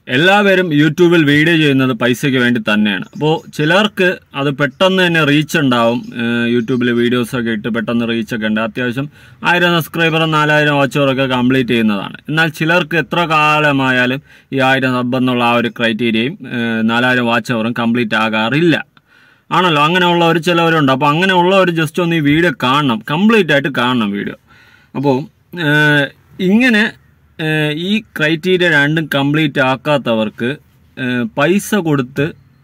എല്ലാവരും യൂട്യൂബിൽ വീഡിയോ ചെയ്യുന്നത് പൈസയ്ക്ക് വേണ്ടി തന്നെയാണ് അപ്പോൾ ചിലർക്ക് അത് പെട്ടെന്ന് തന്നെ റീച്ച് ഉണ്ടാവും ഏഹ് യൂട്യൂബിൽ വീഡിയോസൊക്കെ ഇട്ട് പെട്ടെന്ന് റീച്ച് ഒക്കെ ഉണ്ട് അത്യാവശ്യം ആയിരം സബ്സ്ക്രൈബർ നാലായിരം വാച്ചോറൊക്കെ കംപ്ലീറ്റ് ചെയ്യുന്നതാണ് എന്നാൽ ചിലർക്ക് എത്ര കാലമായാലും ഈ ആയിരം സബ് എന്നുള്ള ആ ഒരു ക്രൈറ്റീരിയയും ഏഹ് നാലായിരം വാച്ച് അവറും കംപ്ലീറ്റ് ആകാറില്ല ആണല്ലോ അങ്ങനെയുള്ളവർ ചിലവരുണ്ട് അപ്പോൾ അങ്ങനെയുള്ളവർ ജസ്റ്റ് ഒന്ന് ഈ വീഡിയോ കാണണം കംപ്ലീറ്റ് ആയിട്ട് കാണണം വീഡിയോ അപ്പോൾ ഏഹ് ഇങ്ങനെ ഏഹ് ഈ ക്രൈറ്റീരിയ രണ്ടും കംപ്ലീറ്റ് ആക്കാത്തവർക്ക് ഏഹ് പൈസ കൊടുത്ത്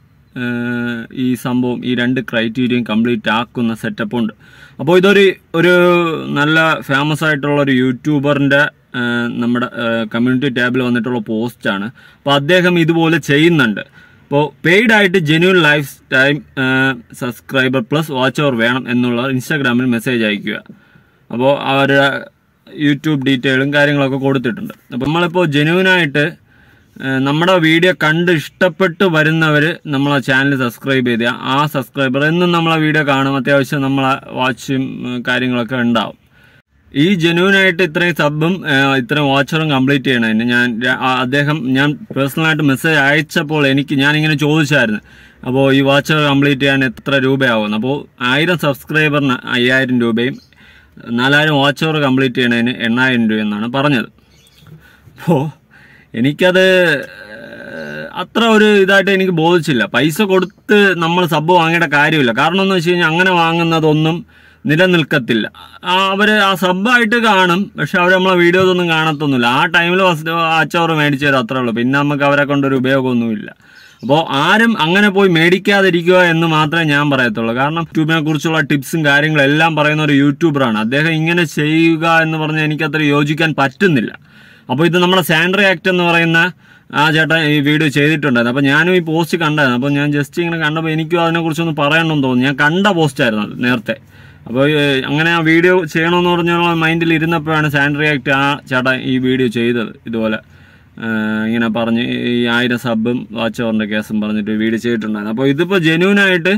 ഏഹ് ഈ സംഭവം ഈ രണ്ട് ക്രൈറ്റീരിയയും കംപ്ലീറ്റ് ആക്കുന്ന സെറ്റപ്പ് ഉണ്ട് അപ്പോൾ ഇതൊരു ഒരു നല്ല ഫേമസ് ആയിട്ടുള്ള ഒരു യൂട്യൂബറിൻ്റെ നമ്മുടെ കമ്മ്യൂണിറ്റി ടാബിൽ വന്നിട്ടുള്ള പോസ്റ്റാണ് അപ്പോൾ അദ്ദേഹം ഇതുപോലെ ചെയ്യുന്നുണ്ട് അപ്പോൾ പെയ്ഡ് ആയിട്ട് genuine life time subscriber plus watch hour വേണം എന്നുള്ള ഇൻസ്റ്റാഗ്രാമിൽ മെസ്സേജ് അയക്കുക അപ്പോൾ അവരുടെ യൂട്യൂബ് ഡീറ്റെയിലും കാര്യങ്ങളൊക്കെ കൊടുത്തിട്ടുണ്ട് അപ്പോൾ നമ്മളിപ്പോൾ ജെന്യൂനായിട്ട് നമ്മുടെ വീഡിയോ കണ്ട് ഇഷ്ടപ്പെട്ട് വരുന്നവർ നമ്മളെ ചാനൽ സബ്സ്ക്രൈബ് ചെയ്ത ആ സബ്സ്ക്രൈബർ എന്നും നമ്മളെ വീഡിയോ കാണും അത്യാവശ്യം നമ്മളെ വാച്ചും ഉം, കാര്യങ്ങളൊക്കെ ഉണ്ടാവും ഈ ജെന്യൂനായിട്ട് ഇത്രയും സബും ഇത്രയും വാച്ചറും കംപ്ലീറ്റ് ചെയ്യണതിന് ഞാൻ ര- ആ അദ്ദേഹം ഞാൻ പേഴ്സണലായിട്ട് മെസ്സേജ് അയച്ചപ്പോൾ എനിക്ക് ഞാനിങ്ങനെ ചോദിച്ചായിരുന്നു അപ്പോൾ ഈ വാച്ചർ കംപ്ലീറ്റ് ചെയ്യാൻ എത്ര രൂപയാവും അപ്പോൾ ആയിരം സബ്സ്ക്രൈബറിന് അയ്യായിരം രൂപയും നാലായിരം വാച്ചർ കംപ്ലീറ്റ് ചെയ്യണതിന് എണ്ണായിരം രൂപ എന്നാണ് പറഞ്ഞത് അപ്പോൾ എനിക്കത് ഏഹ്, അത്ര ഒരു ഇതായിട്ട് എനിക്ക് ബോധിച്ചില്ല പൈസ കൊടുത്ത് നമ്മൾ സബ് വാങ്ങേണ്ട കാര്യമില്ല കാരണം എന്ന് വെച്ച് കഴിഞ്ഞാൽ അങ്ങനെ വാങ്ങുന്നതൊന്നും നിലനിൽക്കത്തില്ല ആ അവർ ആ സബ്ബായിട്ട് കാണും പക്ഷെ അവർ നമ്മളെ വീഡിയോസ് ഒന്നും കാണത്തൊന്നുമില്ല ആ ടൈമിൽ അച്ചോറ് മേടിച്ചു തരും അത്രേ ഉള്ളൂ പിന്നെ നമുക്ക് അവരെ കൊണ്ടൊരു ഉപയോഗമൊന്നുമില്ല അപ്പോൾ ആരും അങ്ങനെ പോയി മേടിക്കാതിരിക്കുക എന്ന് മാത്രമേ ഞാൻ പറയത്തുള്ളൂ കാരണം യൂട്യൂബിനെ കുറിച്ചുള്ള ടിപ്സും കാര്യങ്ങളും എല്ലാം പറയുന്ന ഒരു യൂട്യൂബറാണ് അദ്ദേഹം ഇങ്ങനെ ചെയ്യുക എന്ന് പറഞ്ഞാൽ എനിക്കത്ര യോജിക്കാൻ പറ്റുന്നില്ല അപ്പോൾ ഇത് നമ്മുടെ സാൻഡറി ആക്ട് എന്ന് പറയുന്ന ആ ചേട്ടൻ ഈ വീഡിയോ ചെയ്തിട്ടുണ്ടായിരുന്നു അപ്പോൾ ഞാനും ഈ പോസ്റ്റ് കണ്ടായിരുന്നു അപ്പോൾ ഞാൻ ജസ്റ്റ് ഇങ്ങനെ കണ്ടപ്പോൾ എനിക്കും അതിനെക്കുറിച്ചൊന്ന് പറയണമെന്ന് തോന്നി ഞാൻ കണ്ട പോസ്റ്റായിരുന്നു അത് നേരത്തെ അപ്പോൾ ഏഹ്, അങ്ങനെ ആ വീഡിയോ ചെയ്യണമെന്ന് പറഞ്ഞുള്ള മൈൻഡിൽ ഇരുന്നപ്പോഴാണ് സാൻഡറി ആക്ട് ആ ചേട്ടൻ ഈ വീഡിയോ ചെയ്തത് ഇതുപോലെ ഏഹ്, ഇങ്ങനെ പറഞ്ഞ് ഈ ആയിരം സബും വാച്ച് ഓവറിൻ്റെ കേസും പറഞ്ഞിട്ട് വീഡിയോ ചെയ്തിട്ടുണ്ടായിരുന്നു അപ്പോൾ ഇതിപ്പോൾ ജെന്യൂനായിട്ട്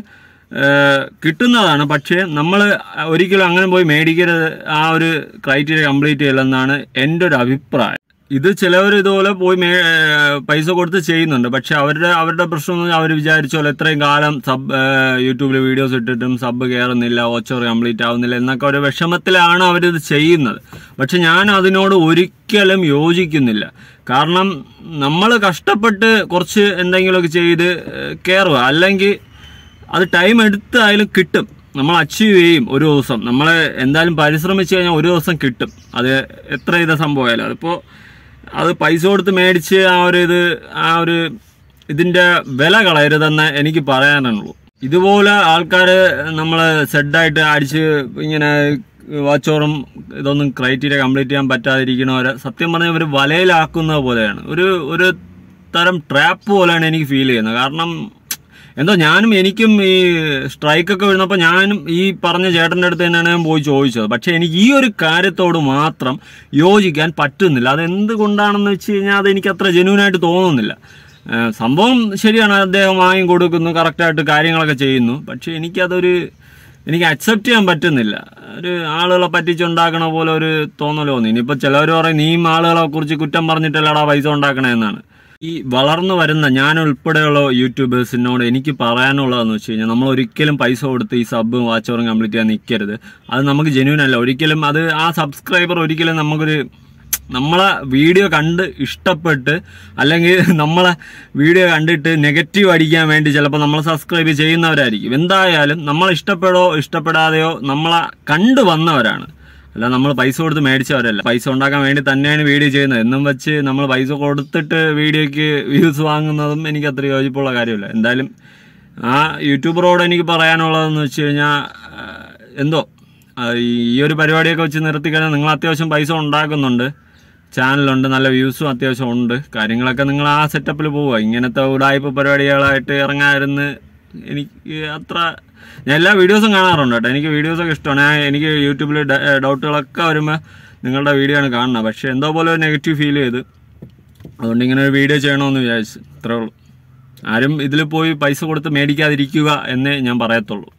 കിട്ടുന്നതാണ് പക്ഷേ നമ്മൾ ഒരിക്കലും അങ്ങനെ പോയി മേടിക്കരുത് ആ ഒരു ക്രൈറ്റീരിയ കംപ്ലീറ്റ് ചെയ്യില്ലെന്നാണ് എൻ്റെ ഒരു അഭിപ്രായം ഇത് ചിലവർ ഇതുപോലെ പോയി മേ ഏഹ് പൈസ കൊടുത്ത് ചെയ്യുന്നുണ്ട് പക്ഷെ അവരുടെ അവരുടെ പ്രശ്നം എന്ന് പറഞ്ഞാൽ അവർ വിചാരിച്ച പോലെ ഇത്രയും കാലം സബ് യൂട്യൂബിൽ വീഡിയോസ് ഇട്ടിട്ടും സബ് കയറുന്നില്ല ഓച്ചോർ കംപ്ലീറ്റ് ആവുന്നില്ല എന്നൊക്കെ ഒരു വിഷമത്തിലാണ് അവരിത് ചെയ്യുന്നത് പക്ഷെ ഞാൻ അതിനോട് ഒരിക്കലും യോജിക്കുന്നില്ല കാരണം നമ്മൾ കഷ്ടപ്പെട്ട് കുറച്ച് എന്തെങ്കിലുമൊക്കെ ചെയ്ത് ഏഹ് കയറുക അല്ലെങ്കിൽ അത് ടൈം എടുത്തായാലും കിട്ടും നമ്മൾ അച്ചീവ് ചെയ്യും ഒരു ദിവസം നമ്മൾ എന്തായാലും പരിശ്രമിച്ചു കഴിഞ്ഞാൽ ഒരു ദിവസം കിട്ടും അത് എത്ര ഇത് സംഭവമായാലും അതിപ്പോൾ അത് പൈസ കൊടുത്ത് മേടിച്ച് ആ ഒരു ഇത് ആ ഒരു ഇതിൻ്റെ വില കളയരുതെന്ന് എനിക്ക് പറയാനുള്ളൂ ഇതുപോലെ ആൾക്കാർ നമ്മൾ സെഡായിട്ട് അടിച്ച് ഇങ്ങനെ വാച്ചോറും ഇതൊന്നും ക്രൈറ്റീരിയ കംപ്ലീറ്റ് ചെയ്യാൻ പറ്റാതിരിക്കണവരെ സത്യം പറഞ്ഞാൽ ഇവർ വലയിലാക്കുന്നത് പോലെയാണ് ഒരു ഒരു തരം ട്രാപ്പ് പോലെയാണ് എനിക്ക് ഫീൽ ചെയ്യുന്നത് കാരണം എന്തോ ഞാനും എനിക്കും ഈ സ്ട്രൈക്കൊക്കെ വരുന്നപ്പോൾ ഞാനും ഈ പറഞ്ഞ ചേട്ടൻ്റെ അടുത്ത് തന്നെയാണ് ഞാൻ പോയി ചോദിച്ചത് പക്ഷേ എനിക്ക് ഈ ഒരു കാര്യത്തോട് മാത്രം യോജിക്കാൻ പറ്റുന്നില്ല അത് എന്തുകൊണ്ടാണെന്ന് വെച്ച് കഴിഞ്ഞാൽ അത് എനിക്ക് അത്ര ജെന്യൂനായിട്ട് തോന്നുന്നില്ല ഏഹ് സംഭവം ശരിയാണ് അദ്ദേഹം വാങ്ങി കൊടുക്കുന്നു കറക്റ്റായിട്ട് കാര്യങ്ങളൊക്കെ ചെയ്യുന്നു പക്ഷേ എനിക്കതൊരു എനിക്ക് അക്സെപ്റ്റ് ചെയ്യാൻ പറ്റുന്നില്ല ഒരു ആളുകളെ പറ്റിച്ചുണ്ടാക്കണ പോലെ ഒരു തോന്നൽ തോന്നി ഇനിയിപ്പോൾ ചിലവർ പറയും നീയും ആളുകളെ കുറിച്ച് കുറ്റം പറഞ്ഞിട്ടല്ലടാ പൈസ ഉണ്ടാക്കണേ എന്നാണ് ഈ വളർന്നു വരുന്ന ഞാൻ ഉൾപ്പെടെയുള്ള യൂട്യൂബേഴ്സിനോട് എനിക്ക് പറയാനുള്ളതെന്ന് വെച്ച് കഴിഞ്ഞാൽ നമ്മൾ ഒരിക്കലും പൈസ കൊടുത്ത് ഈ സബും വാച്ചോറും കംപ്ലീറ്റ് ചെയ്യാൻ നിൽക്കരുത് അത് നമുക്ക് ജെന്യൂൻ അല്ല ഒരിക്കലും അത് ആ സബ്സ്ക്രൈബർ ഒരിക്കലും നമുക്കൊരു നമ്മളെ വീഡിയോ കണ്ട് ഇഷ്ടപ്പെട്ട് അല്ലെങ്കിൽ നമ്മളെ വീഡിയോ കണ്ടിട്ട് നെഗറ്റീവ് അടിക്കാൻ വേണ്ടി ചിലപ്പോൾ നമ്മൾ സബ്സ്ക്രൈബ് ചെയ്യുന്നവരായിരിക്കും എന്തായാലും നമ്മൾ ഇഷ്ടപ്പെടോ ഇഷ്ടപ്പെടാതെയോ നമ്മളെ കണ്ടു വന്നവരാണ് അല്ല നമ്മൾ പൈസ കൊടുത്ത് മേടിച്ചവരല്ല പൈസ ഉണ്ടാക്കാൻ വേണ്ടി തന്നെയാണ് വീഡിയോ ചെയ്യുന്നത് എന്നും വെച്ച് നമ്മൾ പൈസ കൊടുത്തിട്ട് വീഡിയോയ്ക്ക് വ്യൂസ് വാങ്ങുന്നതും എനിക്ക് അത്ര യോജിപ്പുള്ള കാര്യമില്ല എന്തായാലും ആ യൂട്യൂബറോട് എനിക്ക് പറയാനുള്ളതെന്ന് വെച്ച് കഴിഞ്ഞാൽ എന്തോ ആ, ഈ ഒരു പരിപാടിയൊക്കെ വെച്ച് നിർത്തി കഴിഞ്ഞാൽ നിങ്ങൾ അത്യാവശ്യം പൈസ ഉണ്ടാക്കുന്നുണ്ട് ചാനലുണ്ട് നല്ല വ്യൂസും അത്യാവശ്യം ഉണ്ട് കാര്യങ്ങളൊക്കെ നിങ്ങൾ ആ സെറ്റപ്പിൽ പോവുക ഇങ്ങനത്തെ ഉടായ്പ പരിപാടികളായിട്ട് ഇറങ്ങാതിരുന്ന് എനിക്ക് അത്ര ഞാൻ എല്ലാ വീഡിയോസും കാണാറുണ്ട് കേട്ടോ എനിക്ക് വീഡിയോസൊക്കെ ഇഷ്ടമാണ് ഞാൻ എനിക്ക് യൂട്യൂബിൽ ഡൗട്ടുകളൊക്കെ വരുമ്പോൾ നിങ്ങളുടെ വീഡിയോ ആണ് കാണുന്നത് പക്ഷേ എന്തോ പോലെ ഒരു നെഗറ്റീവ് ഫീൽ ചെയ്ത് അതുകൊണ്ട് ഇങ്ങനെ ഒരു വീഡിയോ ചെയ്യണമെന്ന് വിചാരിച്ചു അത്രേ ഉള്ളൂ ആരും ഇതിൽ പോയി പൈസ കൊടുത്ത് മേടിക്കാതിരിക്കുക എന്നേ ഞാൻ പറയത്തുള്ളൂ